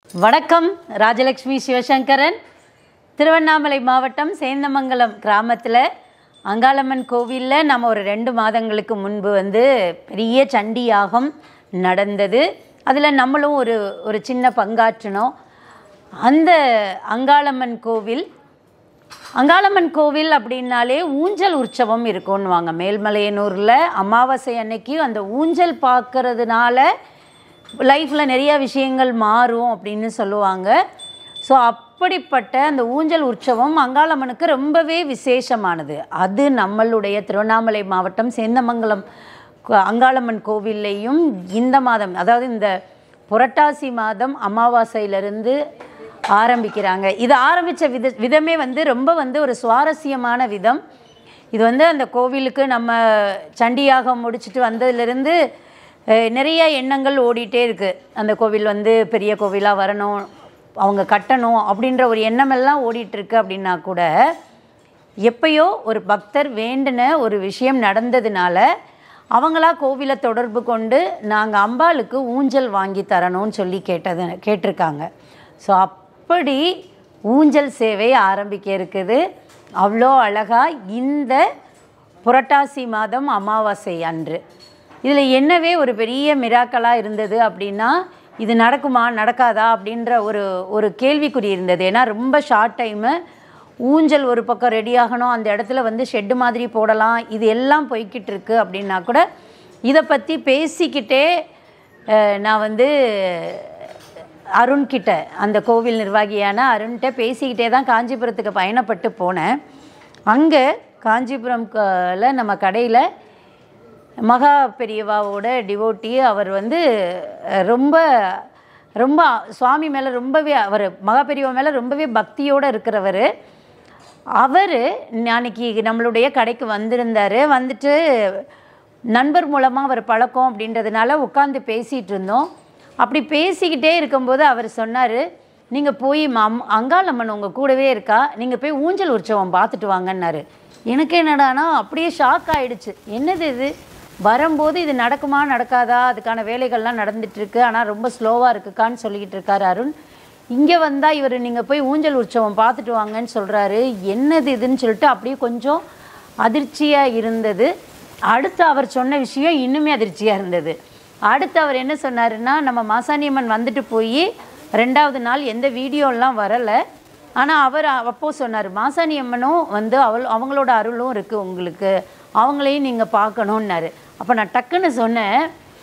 வணக்கம் ராஜலக்ஷ்மி சிவசங்கரன் திருவண்ணாமலை மாவட்டம் சேந்தமங்கலம் கிராமத்தில் அங்காளம்மன் கோவிலில் நம்ம ஒரு ரெண்டு மாதங்களுக்கு முன்பு வந்து பெரிய சண்டி யாகம் நடந்தது அதில் நம்மளும் ஒரு ஒரு சின்ன பங்காற்றினோம் அந்த அங்காளம்மன் கோவில் அங்காளம்மன் கோவில் அப்படின்னாலே ஊஞ்சல் உற்சவம் இருக்கும்னுவாங்க மேல்மலையனூரில் அமாவாசை அன்னைக்கு அந்த ஊஞ்சல் பார்க்கறதுனால லைஃப்பில் நிறைய விஷயங்கள் மாறும் அப்படின்னு சொல்லுவாங்க ஸோ அப்படிப்பட்ட அந்த ஊஞ்சல் உற்சவம் அங்காளம்மனுக்கு ரொம்பவே விசேஷமானது அது நம்மளுடைய திருவண்ணாமலை மாவட்டம் சேந்தமங்கலம் கு- அங்காளம்மன் கோவில்லையும் இந்த மாதம் அதாவது இந்த புரட்டாசி மாதம் அமாவாசையிலிருந்து ஆரம்பிக்கிறாங்க இது ஆரம்பித்த வித விதமே வந்து ரொம்ப வந்து ஒரு சுவாரஸ்யமான விதம் இது வந்து அந்த கோவிலுக்கு நம்ம சண்டியாகம் முடிச்சுட்டு வந்ததுலேருந்து அஹ், நிறைய எண்ணங்கள் ஓடிட்டே இருக்குது அந்த கோவில் வந்து பெரிய கோவிலாக வரணும் அவங்க கட்டணும் அப்படின்ற ஒரு எண்ணமெல்லாம் ஓடிட்டு இருக்கு அப்படின்னா கூட எப்பயோ ஒரு பக்தர் வேண்டின ஒரு விஷயம் நடந்ததுனால அவங்களா கோவிலை தொடர்பு கொண்டு நாங்கள் அம்பாளுக்கு ஊஞ்சல் வாங்கி தரணும்னு சொல்லி கேட்டது கேட்டிருக்காங்க ஸோ அப்படி ஊஞ்சல் சேவை ஆரம்பிக்க இருக்குது அவ்வளோ அழகாக இந்த புரட்டாசி மாதம் அமாவாசை அன்று இதில் என்னவே ஒரு பெரிய மிராக்கலாக இருந்தது அப்படின்னா இது நடக்குமா நடக்காதா அப்படின்ற ஒரு ஒரு கேள்விக்குறி இருந்தது ஏன்னா ரொம்ப ஷார்ட் டைமு ஊஞ்சல் ஒரு பக்கம் ரெடி ஆகணும் அந்த இடத்துல வந்து ஷெட்டு மாதிரி போடலாம் இது எல்லாம் போய்கிட்டு இருக்கு அப்படின்னா கூட இதை பற்றி பேசிக்கிட்டே அஹ், நான் வந்து அருண்கிட்ட அந்த கோவில் நிர்வாகியான அருண்கிட்ட பேசிக்கிட்டே தான் காஞ்சிபுரத்துக்கு பயணப்பட்டு போனேன் அங்கே காஞ்சிபுரம்ல நம்ம கடையில் மகா பெரியவாவோட டிவோட்டி அவர் வந்து அஹ், ரொம்ப ரொம்ப சுவாமி மேலே ரொம்பவே அவர் மகா பெரியவா மேலே ரொம்பவே பக்தியோடு இருக்கிறவர் அவர் அன்னைக்கு நம்மளுடைய கடைக்கு வந்திருந்தார் வந்துட்டு நண்பர் மூலமாக அவர் பழக்கம் அப்படின்றதுனால உட்காந்து பேசிகிட்டு இருந்தோம் அப்படி பேசிக்கிட்டே இருக்கும்போது அவர் சொன்னார் நீங்கள் போய் மம் அங்காளம்மன் உங்கள் கூடவே இருக்கா நீங்கள் போய் ஊஞ்சல் உற்சவம் பார்த்துட்டு வாங்கன்னாரு எனக்கு என்னடானா அப்படியே ஷாக் ஆயிடுச்சு என்னது இது வரும்போது இது நடக்குமா நடக்காதா அதுக்கான வேலைகள்லாம் நடந்துட்டு இருக்கு ஆனால் ரொம்ப ஸ்லோவாக இருக்குக்கான்னு சொல்லிக்கிட்டு இருக்காரு அருண் இங்கே வந்தால் இவர் நீங்கள் போய் ஊஞ்சல் உற்சவம் பார்த்துட்டு வாங்கன்னு சொல்கிறாரு என்னது இதுன்னு சொல்லிட்டு அப்படியே கொஞ்சம் அதிர்ச்சியாக இருந்தது அடுத்து அவர் சொன்ன விஷயம் இன்னுமே அதிர்ச்சியாக இருந்தது அடுத்து அவர் என்ன சொன்னாருன்னா நம்ம மாசாணியம்மன் வந்துட்டு போய் ரெண்டாவது நாள் எந்த வீடியோலாம் வரலை ஆனால் அவர் அப்போ சொன்னார் மாசாணி அம்மனும் வந்து அவள் அவங்களோட அருளும் இருக்குது உங்களுக்கு அவங்களையும் நீங்கள் பார்க்கணுன்னாரு அப்போ நான் டக்குன்னு சொன்னேன்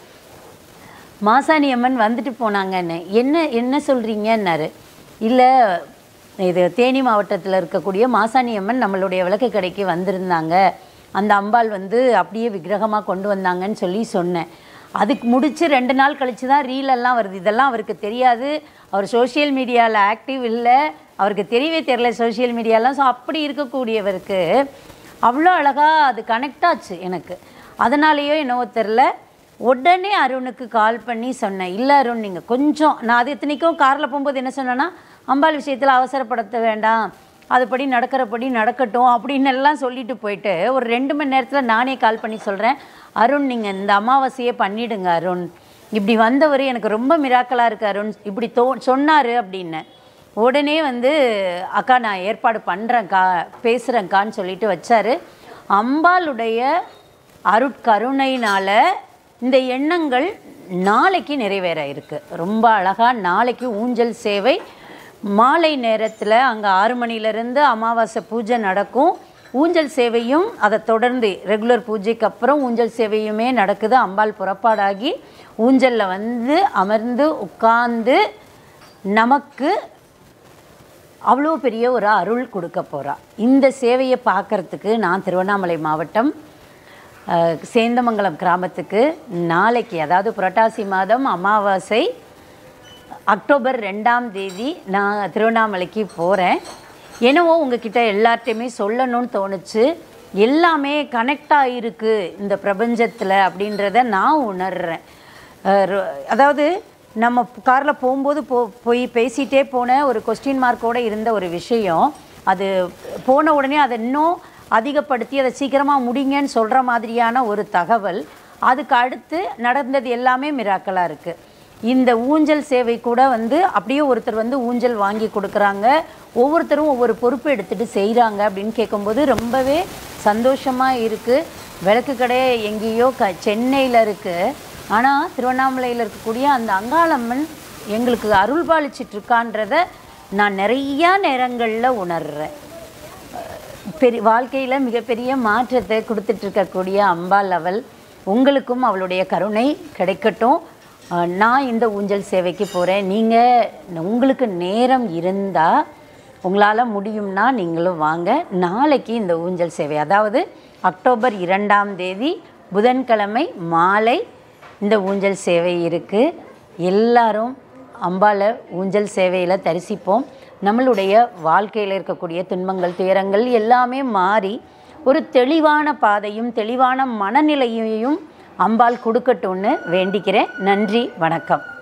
மாசாணி அம்மன் வந்துட்டு போனாங்கன்னு என்ன என்ன சொல்கிறீங்கன்னாரு இல்லை இது தேனி மாவட்டத்தில் இருக்கக்கூடிய மாசாணி அம்மன் நம்மளுடைய விளக்கு கடைக்கு வந்திருந்தாங்க அந்த அம்பாள் வந்து அப்படியே விக்கிரகமாக கொண்டு வந்தாங்கன்னு சொல்லி சொன்னேன் அதுக்கு முடிச்சு ரெண்டு நாள் கழிச்சு தான் ரீல் எல்லாம் வருது இதெல்லாம் அவருக்கு தெரியாது அவர் சோஷியல் மீடியாவில் ஆக்டிவ் இல்லை அவருக்கு தெரியவே தெரியல சோஷியல் மீடியாலாம் ஸோ அப்படி இருக்கக்கூடியவருக்கு அவ்வளோ அழகாக அது கனெக்ட் ஆச்சு எனக்கு அதனாலேயோ என்னவோ தெரில உடனே அருணுக்கு கால் பண்ணி சொன்னேன் இல்லை அருண் நீங்கள் கொஞ்சம் நான் அது இத்தனைக்கும் காரில் போகும்போது என்ன சொன்னேன்னா அம்பாள் விஷயத்தில் அவசரப்படுத்த வேண்டாம் அதுபடி நடக்கிறபடி நடக்கட்டும் அப்படின்னு எல்லாம் சொல்லிட்டு போயிட்டு ஒரு ரெண்டு மணி நேரத்தில் நானே கால் பண்ணி சொல்கிறேன் அருண் நீங்கள் இந்த அமாவாசையே பண்ணிடுங்க அருண் இப்படி வந்தவர் எனக்கு ரொம்ப மிராக்கலாக இருக்கு அருண் இப்படி தோ சொன்னார் அப்படின்னு உடனே வந்து அக்கா நான் ஏற்பாடு பண்ணுறேன்க்கா பேசுகிறேன்க்கான்னு சொல்லிட்டு வச்சாரு அம்பாளுடைய அருட்கருணையினால் இந்த எண்ணங்கள் நாளைக்கு நிறைவேற இருக்கு ரொம்ப அழகாக நாளைக்கு ஊஞ்சல் சேவை மாலை நேரத்தில் அங்கே ஆறு மணிலேருந்து அமாவாசை பூஜை நடக்கும் ஊஞ்சல் சேவையும் அதை தொடர்ந்து ரெகுலர் பூஜைக்கு அப்புறம் ஊஞ்சல் சேவையுமே நடக்குது அம்பாள் புறப்பாடாகி ஊஞ்சலில் வந்து அமர்ந்து உட்கார்ந்து நமக்கு அவ்வளோ பெரிய ஒரு அருள் கொடுக்க போகிறா இந்த சேவையை பார்க்கறதுக்கு நான் திருவண்ணாமலை மாவட்டம் அஹ், சேந்தமங்கலம் கிராமத்துக்கு நாளைக்கு அதாவது புரட்டாசி மாதம் அமாவாசை அக்டோபர் ரெண்டாம் தேதி நான் திருவண்ணாமலைக்கு போகிறேன் என்னவோ உங்ககிட்ட எல்லார்ட்டையுமே சொல்லணும்னு தோணுச்சு எல்லாமே கனெக்ட் ஆகிருக்கு இந்த பிரபஞ்சத்தில் அப்படின்றத நான் உணர்றேன் அஹ் ரொ- அதாவது நம்ம காரில் போகும்போது போ போய் பேசிகிட்டே போன ஒரு கொஸ்டின் மார்க்கோடு இருந்த ஒரு விஷயம் அது போன உடனே அதை இன்னும் அதிகப்படுத்தி அதை சீக்கிரமாக முடிங்கன்னு சொல்கிற மாதிரியான ஒரு தகவல் அதுக்கு அடுத்து நடந்தது எல்லாமே மிராக்கலாக இருக்குது இந்த ஊஞ்சல் சேவை கூட வந்து அப்படியே ஒருத்தர் வந்து ஊஞ்சல் வாங்கி கொடுக்குறாங்க ஒவ்வொருத்தரும் ஒவ்வொரு பொறுப்பு எடுத்துகிட்டு செய்கிறாங்க அப்படின்னு கேட்கும்போது ரொம்பவே சந்தோஷமாக இருக்குது விளக்கு கடை எங்கேயோ க சென்னையில் இருக்குது ஆனால் திருவண்ணாமலையில் இருக்கக்கூடிய அந்த அங்காளம்மன் எங்களுக்கு அருள் பாலிச்சிட்டு இருக்கான்றத நான் நிறையா நேரங்களில் உணர்கிறேன் பெரிய வாழ்க்கையில் மிகப்பெரிய மாற்றத்தை கொடுத்துட்டு இருக்கக்கூடிய அம்பாள் அவள் உங்களுக்கும் அவளுடைய கருணை கிடைக்கட்டும் அஹ் நான் இந்த ஊஞ்சல் சேவைக்கு போகிறேன் நீங்கள் உங்களுக்கு நேரம் இருந்தால் உங்களால் முடியும்னா நீங்களும் வாங்க நாளைக்கு இந்த ஊஞ்சல் சேவை அதாவது அக்டோபர் இரண்டாம் தேதி புதன்கிழமை மாலை இந்த ஊஞ்சல் சேவை இருக்குது எல்லாரும் அம்பாளை ஊஞ்சல் சேவையில் தரிசிப்போம் நம்மளுடைய வாழ்க்கையில் இருக்கக்கூடிய துன்பங்கள் துயரங்கள் எல்லாமே மாறி ஒரு தெளிவான பாதையும் தெளிவான மனநிலையையும் அம்பாள் கொடுக்கட்டும்னு வேண்டிக்கிறேன் நன்றி வணக்கம்